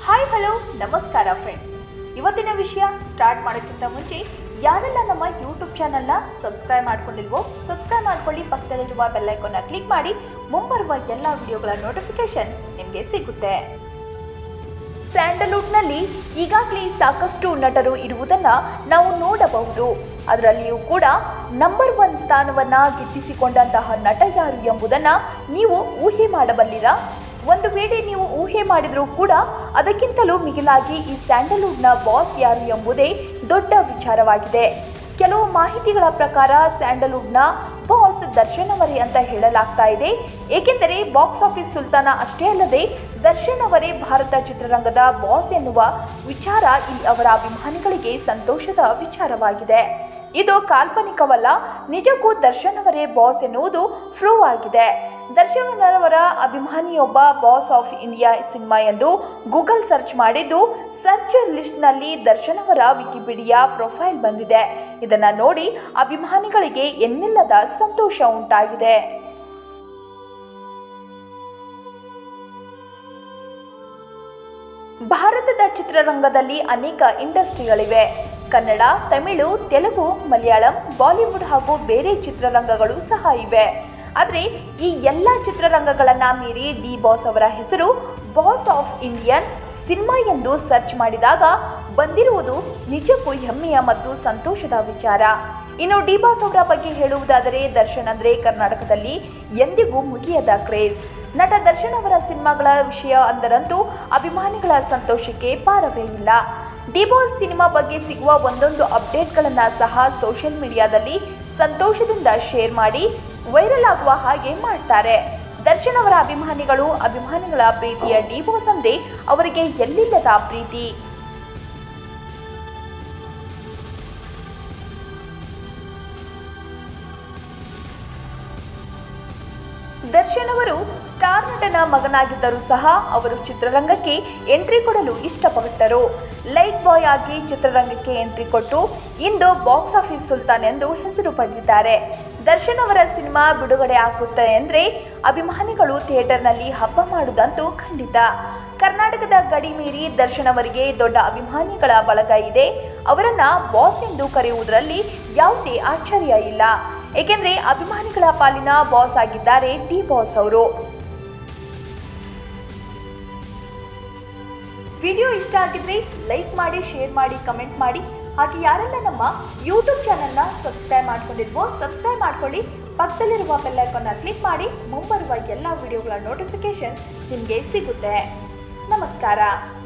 hi hello ನಮಸ್ಕಾರ friends ಇವತ್ತಿನ ವಿಷಯ ಸ್ಟಾರ್ಟ್ ಮಾಡೋಕ್ಕಿಂತ ಮುಂಚೆ ಯಾರೆಲ್ಲ ನಮ್ಮ ಯೂಟ್ಯೂಬ್ ಚಾನಲ್ನ ಸಬ್ಸ್ಕ್ರೈಬ್ ಮಾಡ್ಕೊಂಡಿಲ್ವೋ ಸಬ್ಸ್ಕ್ರೈಬ್ ಮಾಡ್ಕೊಳ್ಳಿ ಪಕ್ಕದಲ್ಲಿರುವ ಬೆಲ್ಲೈಕನ್ನ ಕ್ಲಿಕ್ ಮಾಡಿ ಮುಂಬರುವ ಎಲ್ಲ ವಿಡಿಯೋಗಳ ನೋಟಿಫಿಕೇಶನ್ ನಿಮಗೆ ಸಿಗುತ್ತೆ ಸ್ಯಾಂಡಲ್ವುಡ್ನಲ್ಲಿ ಈಗಾಗಲೇ ಸಾಕಷ್ಟು ನಟರು ಇರುವುದನ್ನು ನಾವು ನೋಡಬಹುದು ಅದರಲ್ಲಿಯೂ ಕೂಡ ನಂಬರ್ ಒನ್ ಸ್ಥಾನವನ್ನ ಗಿಟ್ಟಿಸಿಕೊಂಡಂತಹ ನಟ ಯಾರು ಎಂಬುದನ್ನು ನೀವು ಊಹೆ ಮಾಡಬಲ್ಲಿರಾ ಒಂದು ವೇಳೆ ನೀವು ಊಹೆ ಮಾಡಿದರೂ ಕೂಡ ಅದಕ್ಕಿಂತಲೂ ಮಿಗಿಲಾಗಿ ಈ ಸ್ಯಾಂಡಲ್ವುಡ್ನ ಬಾಸ್ ಯಾರು ಎಂಬುದೇ ದೊಡ್ಡ ವಿಚಾರವಾಗಿದೆ ಕೆಲವು ಮಾಹಿತಿಗಳ ಪ್ರಕಾರ ಸ್ಯಾಂಡಲ್ವುಡ್ನ ಬಾಸ್ ದರ್ಶನ್ ಅವರೇ ಅಂತ ಹೇಳಲಾಗ್ತಾ ಇದೆ ಏಕೆಂದರೆ ಬಾಕ್ಸ್ ಆಫೀಸ್ ಸುಲ್ತಾನ ಅಷ್ಟೇ ಅಲ್ಲದೆ ದರ್ಶನ್ ಅವರೇ ಭಾರತ ಚಿತ್ರರಂಗದ ಬಾಸ್ ಎನ್ನುವ ವಿಚಾರ ಇಲ್ಲಿ ಅವರ ಅಭಿಮಾನಿಗಳಿಗೆ ಸಂತೋಷದ ವಿಚಾರವಾಗಿದೆ ಇದು ಕಾಲ್ಪನಿಕವಲ್ಲ ನಿಜಕ್ಕೂ ದರ್ಶನ್ ಅವರೇ ಬಾಸ್ ಎನ್ನುವುದು ಪ್ರೂವ್ ಆಗಿದೆ ದರ್ಶನ್ ಅವರ ಅಭಿಮಾನಿಯೊಬ್ಬ ಬಾಸ್ ಆಫ್ ಇಂಡಿಯಾ ಸಿನಿಮಾ ಎಂದು ಗೂಗಲ್ ಸರ್ಚ್ ಮಾಡಿದ್ದು ಸರ್ಚ್ ಲಿಸ್ಟ್ನಲ್ಲಿ ದರ್ಶನ್ ಅವರ ವಿಕಿಪೀಡಿಯಾ ಪ್ರೊಫೈಲ್ ಬಂದಿದೆ ಇದನ್ನ ನೋಡಿ ಅಭಿಮಾನಿಗಳಿಗೆ ಎನ್ನಿಲ್ಲದ ಸಂತೋಷ ಉಂಟಾಗಿದೆ ಭಾರತದ ಚಿತ್ರರಂಗದಲ್ಲಿ ಅನೇಕ ಇಂಡಸ್ಟ್ರಿಗಳಿವೆ ಕನ್ನಡ ತಮಿಳು ತೆಲುಗು ಮಲಯಾಳಂ ಬಾಲಿವುಡ್ ಹಾಗೂ ಬೇರೆ ಚಿತ್ರರಂಗಗಳು ಸಹ ಇವೆ ಆದರೆ ಈ ಎಲ್ಲ ಚಿತ್ರರಂಗಗಳನ್ನು ಮೀರಿ ಡಿ ಬಾಸ್ ಅವರ ಹೆಸರು ಬಾಸ್ ಆಫ್ ಇಂಡಿಯನ್ ಸಿನಿಮಾ ಎಂದು ಸರ್ಚ್ ಮಾಡಿದಾಗ ಬಂದಿರುವುದು ನಿಜಕ್ಕೂ ಹೆಮ್ಮೆಯ ಮತ್ತು ಸಂತೋಷದ ವಿಚಾರ ಇನ್ನು ಡಿ ಬಾಸ್ ಅವರ ಬಗ್ಗೆ ಹೇಳುವುದಾದರೆ ದರ್ಶನ್ ಅಂದರೆ ಕರ್ನಾಟಕದಲ್ಲಿ ಎಂದಿಗೂ ಮುಗಿಯದ ಕ್ರೇಜ್ ನಟ ದರ್ಶನ್ ಅವರ ಸಿನಿಮಾಗಳ ವಿಷಯ ಅಂದರಂತೂ ಅಭಿಮಾನಿಗಳ ಸಂತೋಷಕ್ಕೆ ಪಾರವೇ ಇಲ್ಲ ಡಿ ಬಾಸ್ ಸಿನಿಮಾ ಬಗ್ಗೆ ಸಿಗುವ ಒಂದೊಂದು ಅಪ್ಡೇಟ್ಗಳನ್ನು ಸಹ ಸೋಷಿಯಲ್ ಮೀಡಿಯಾದಲ್ಲಿ ಸಂತೋಷದಿಂದ ಶೇರ್ ಮಾಡಿ ವೈರಲ್ ಆಗುವ ಹಾಗೆ ಮಾಡ್ತಾರೆ ದರ್ಶನ್ ಅವರ ಅಭಿಮಾನಿಗಳು ಅಭಿಮಾನಿಗಳ ಪ್ರೀತಿಯ ಡಿ ಬಾಸ್ ಅಂದ್ರೆ ಅವರಿಗೆ ಎಲ್ಲಿಲ್ಲದ ಪ್ರೀತಿ ದರ್ಶನ್ ಅವರು ಸ್ಟಾರ್ ನಟನ ಮಗನಾಗಿದ್ದರೂ ಸಹ ಅವರು ಚಿತ್ರರಂಗಕ್ಕೆ ಎಂಟ್ರಿ ಕೊಡಲು ಇಷ್ಟಪಟ್ಟರು ಲೈಟ್ ಬಾಯ್ ಆಗಿ ಚಿತ್ರರಂಗಕ್ಕೆ ಎಂಟ್ರಿ ಕೊಟ್ಟು ಇಂದು ಬಾಕ್ಸ್ ಆಫೀಸ್ ಸುಲ್ತಾನ್ ಎಂದು ಹೆಸರು ಪಡೆದಿದ್ದಾರೆ ದರ್ಶನ್ ಅವರ ಸಿನಿಮಾ ಬಿಡುಗಡೆ ಆಗುತ್ತೆ ಅಂದರೆ ಅಭಿಮಾನಿಗಳು ಥಿಯೇಟರ್ನಲ್ಲಿ ಹಬ್ಬ ಮಾಡುವುದಂತೂ ಖಂಡಿತ ಕರ್ನಾಟಕದ ಗಡಿ ಮೀರಿ ದರ್ಶನ್ ಅವರಿಗೆ ದೊಡ್ಡ ಅಭಿಮಾನಿಗಳ ಬಳಗ ಇದೆ ಅವರನ್ನ ಬಾಸ್ ಎಂದು ಕರೆಯುವುದರಲ್ಲಿ ಯಾವುದೇ ಆಶ್ಚರ್ಯ ಇಲ್ಲ ಏಕೆಂದರೆ ಅಭಿಮಾನಿಗಳ ಪಾಲಿನ ಬಾಸ್ ಆಗಿದ್ದಾರೆ ಡಿ ಬಾಸ್ ಅವರು ವಿಡಿಯೋ ಇಷ್ಟ ಆಗಿದ್ರೆ ಲೈಕ್ ಮಾಡಿ ಶೇರ್ ಮಾಡಿ ಕಮೆಂಟ್ ಮಾಡಿ ಹಾಗೆ ಯಾರೆಲ್ಲ ನಮ್ಮ ಯೂಟ್ಯೂಬ್ ಚಾನಲ್ನ ಸಬ್ಸ್ಕ್ರೈಬ್ ಮಾಡ್ಕೊಂಡಿಲ್ವೋ ಸಬ್ಸ್ಕ್ರೈಬ್ ಮಾಡ್ಕೊಳ್ಳಿ ಪಕ್ಕದಲ್ಲಿರುವ ಬೆಲ್ಲೈಕನ್ನ ಕ್ಲಿಕ್ ಮಾಡಿ ಮುಂಬರುವ ಎಲ್ಲ ವಿಡಿಯೋಗಳ ನೋಟಿಫಿಕೇಶನ್ ನಿಮಗೆ ಸಿಗುತ್ತೆ ನಮಸ್ಕಾರ